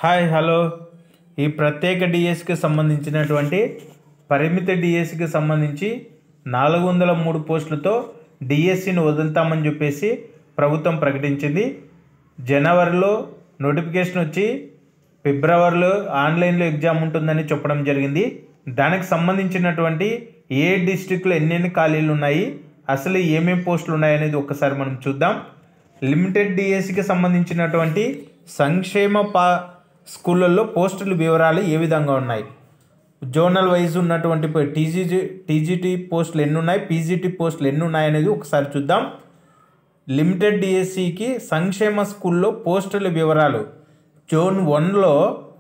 hi hello ఈ ప్రత్యేక డిఎస్కి సంబంధించినటువంటి పరిమిత డిఎస్సికి సంబంధించి నాలుగు వందల మూడు పోస్టులతో డిఎస్సిని వదులుతామని చెప్పేసి ప్రభుత్వం ప్రకటించింది జనవరిలో నోటిఫికేషన్ వచ్చి ఫిబ్రవరిలో ఆన్లైన్లో ఎగ్జామ్ ఉంటుందని చెప్పడం జరిగింది దానికి సంబంధించినటువంటి ఏ డిస్టిక్లో ఎన్నెన్ని ఖాళీలు ఉన్నాయి అసలు ఏమేం పోస్టులు ఉన్నాయనేది ఒక్కసారి మనం చూద్దాం లిమిటెడ్ డిఎస్సికి సంబంధించినటువంటి సంక్షేమ పా స్కూళ్ళల్లో పోస్టుల వివరాలు ఏ విధంగా ఉన్నాయి జోనల్ వైజ్ ఉన్నటువంటి టీజీజీ టీజీటీ పోస్టులు ఎన్ని ఉన్నాయి పీజీటీ పోస్టులు ఎన్ని ఉన్నాయి అనేది ఒకసారి చూద్దాం లిమిటెడ్ డిఎస్సికి సంక్షేమ స్కూల్లో పోస్టుల వివరాలు జోన్ వన్లో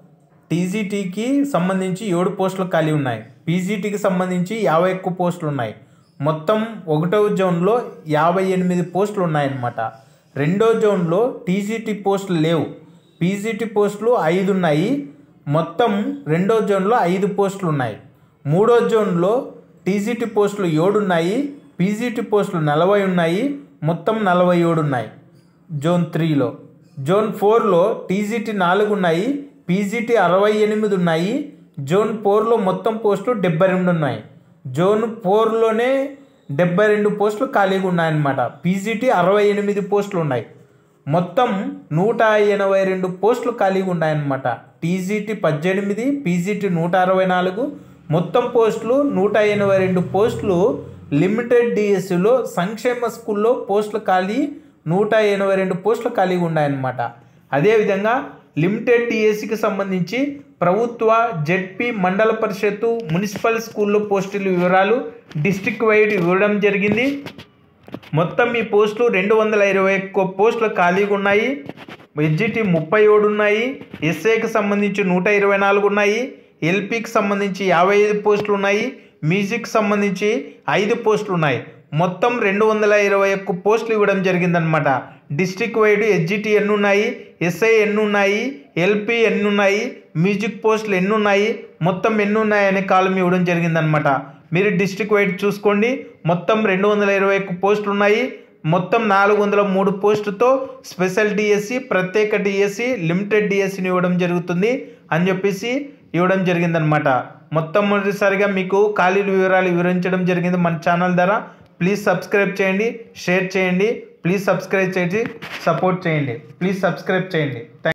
టీజీటీకి సంబంధించి ఏడు పోస్టులు ఖాళీ ఉన్నాయి పీజీటీకి సంబంధించి యాభై ఎక్కువ పోస్టులు ఉన్నాయి మొత్తం ఒకటవ జోన్లో యాభై ఎనిమిది పోస్టులు ఉన్నాయన్నమాట రెండో జోన్లో టీజీటీ పోస్టులు లేవు పీజీటీ పోస్టులు ఐదు ఉన్నాయి మొత్తం రెండో జోన్లో ఐదు పోస్టులు ఉన్నాయి మూడో జోన్లో టీజీటీ పోస్టులు ఏడు ఉన్నాయి పీజీటీ పోస్టులు నలభై ఉన్నాయి మొత్తం నలభై ఏడు ఉన్నాయి జోన్ త్రీలో జోన్ ఫోర్లో టీజీటీ నాలుగు ఉన్నాయి పీజీటీ అరవై ఎనిమిది ఉన్నాయి జోన్ ఫోర్లో మొత్తం పోస్టులు డెబ్బై రెండు ఉన్నాయి జోన్ ఫోర్లోనే డెబ్బై రెండు పోస్టులు ఖాళీగా ఉన్నాయన్నమాట పీజీటీ అరవై ఎనిమిది పోస్టులు ఉన్నాయి మొత్తం నూట ఎనభై రెండు పోస్టులు ఖాళీగా ఉన్నాయన్నమాట టీజీటీ పద్దెనిమిది పీజీటీ నూట అరవై నాలుగు మొత్తం పోస్టులు నూట ఎనభై రెండు పోస్టులు లిమిటెడ్ డిఎస్సిలో సంక్షేమ స్కూల్లో పోస్టులు ఖాళీ నూట ఎనభై రెండు పోస్టులు ఖాళీగా ఉన్నాయన్నమాట అదేవిధంగా లిమిటెడ్ డిఎస్సికి సంబంధించి ప్రభుత్వ జెడ్పీ మండల పరిషత్తు మున్సిపల్ స్కూల్లో పోస్టుల వివరాలు డిస్టిక్ వైడ్ ఇవ్వడం జరిగింది మొత్తం ఈ పోస్టులు రెండు వందల ఇరవై ఒక్క పోస్టులు ఖాళీగా ఉన్నాయి ఎస్జిటి ముప్పై ఏడు ఉన్నాయి ఎస్ఏకి సంబంధించి నూట ఇరవై నాలుగు ఉన్నాయి ఎల్పికి సంబంధించి యాభై ఐదు పోస్టులు ఉన్నాయి మ్యూజిక్ సంబంధించి ఐదు పోస్టులు ఉన్నాయి మొత్తం రెండు వందల ఇరవై ఒక్క పోస్టులు ఇవ్వడం జరిగిందనమాట డిస్టిక్ వైడ్ ఎస్జిటి ఎన్ని ఉన్నాయి ఎస్ఐ ఎన్ని ఉన్నాయి ఎల్పి ఎన్ని ఉన్నాయి మ్యూజిక్ పోస్టులు ఎన్ని ఉన్నాయి మొత్తం ఎన్ని ఉన్నాయి అనే కాలం ఇవ్వడం జరిగిందనమాట మీరు డిస్టిక్ వైడ్ చూసుకోండి మొత్తం రెండు వందల ఇరవై ఒక్క పోస్టులు ఉన్నాయి మొత్తం నాలుగు వందల మూడు పోస్టుతో స్పెషల్ డిఎస్సి ప్రత్యేక డిఎస్సి లిమిటెడ్ డిఎస్సిని ఇవ్వడం జరుగుతుంది అని చెప్పేసి ఇవ్వడం జరిగిందనమాట మొట్టమొదటిసారిగా మీకు ఖాళీల వివరాలు వివరించడం జరిగింది మన ఛానల్ ద్వారా ప్లీజ్ సబ్స్క్రైబ్ చేయండి షేర్ చేయండి ప్లీజ్ సబ్స్క్రైబ్ చేసి సపోర్ట్ చేయండి ప్లీజ్ సబ్స్క్రైబ్ చేయండి